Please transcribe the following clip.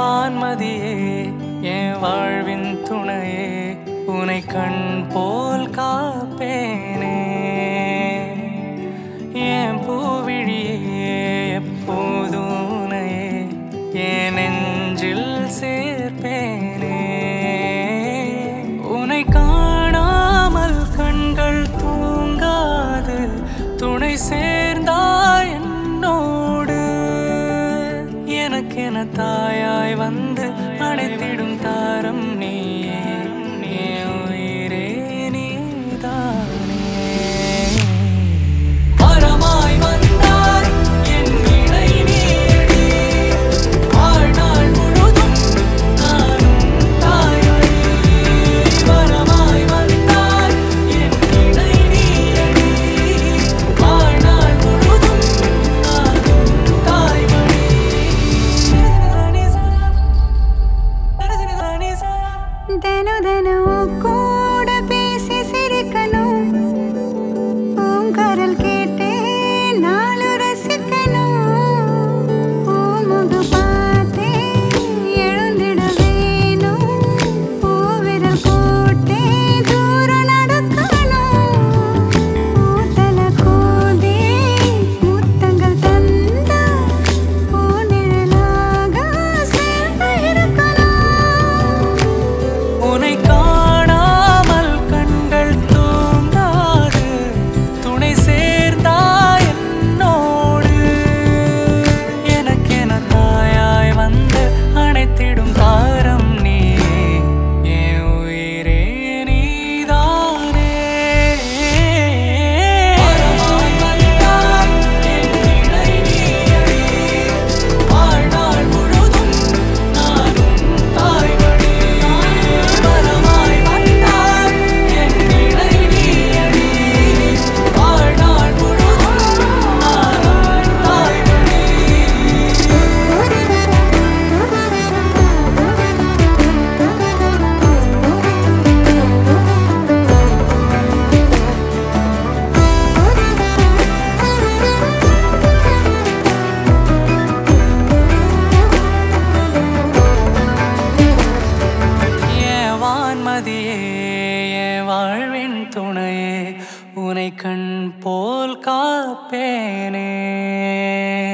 வான்மதியே என் வாழ்வின் துணையே உனை கண் போல் காப்பேனே என் பூவிழியே எப்போதும் உனையே என் நெஞ்சில் சேர்ப்பேனே உனை காணாமல் கண்கள் தூங்காது துணை சேர்ந்தாய் என்னோடு எனக்கென தாயாய் வந்து அணைத்திடும் தாரம் நீயே என் உயிரே நீதானே வரமாய் வந்தாய் என் இணை நீடி வாழ்நாள் முழுதும் நானும் தாயொழி வரமாய் வந்தாய் என் இணை நீடி வாழ்நாள் முழுதும் நானும் தாய்மொழி தினம் தினம் கூட பேசி சிரிக்கணும் பூங்கரல் கேட்டே நாளு ரசிக்கணும் பூமுக பார்த்தே எழுந்திட வேணும் பூவிரல் போட்டே தூரம் நடக்கணும் பூத்தல கோதே முத்தங்கள் தந்தா பூநிழலாக சேர்ந்து இருக்கணும் உனை காணாமல் கண்கள் தூங்காது துணை சேர்ந்தாய் என்னோடு எனக்கென தாயாய் வந்து அணைத்திடும் தாரம் நீ என் உயிரே நீதானே வரமாய் வந்தாய் என் இணை நீயடி வாழ்நாள் முழுதும் நானும் தாய்வழி வரமாய் வந்தாய் என் இணை நீயடி வாழ்நாள் முழுதும் நானும் தாய்வழி என் வான்மதியே என் வாழ்வின் துணையே உனை கண் போல் காப்பேனே